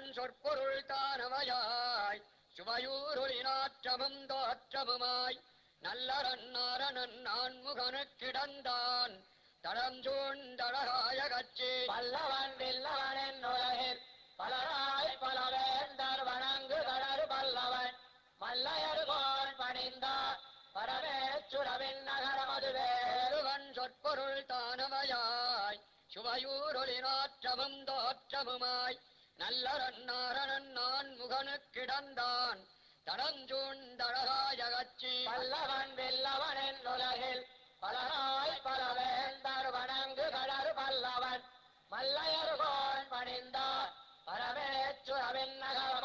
சொற்பொருள் தானவையாய் சுவையூருளினாற்றமும் தோற்றமுமாய் நல்லரன்னாரணன் நான்முகனு கிடந்தான் தடஞ்சூண்டழகாய கட்சி பல்லவன் வில்லவனின் உலகில் பலராய் பலவேந்தர் வணங்கு கடறு பல்லவன் மல்லையர்கோன் பணிந்தார் பரமேச்சுரவின் நகரமதுவே ஒருவன் சொற்பொருள் தானவையாய் சுவையூரொலினாற்றமும் தோற்றமுமாய் நல்லரன்னாரணன் நான் முகனு கிடந்தான் தடஞ்சூண்டழகாய கட்சி பல்லவன் வில்லவனின் உலகில் பலராய் பலவேந்தர் வணங்கு கடறு பல்லவன் மல்லையர்கோன் பணிந்தார் பரமேச்சுரவின் நகரம்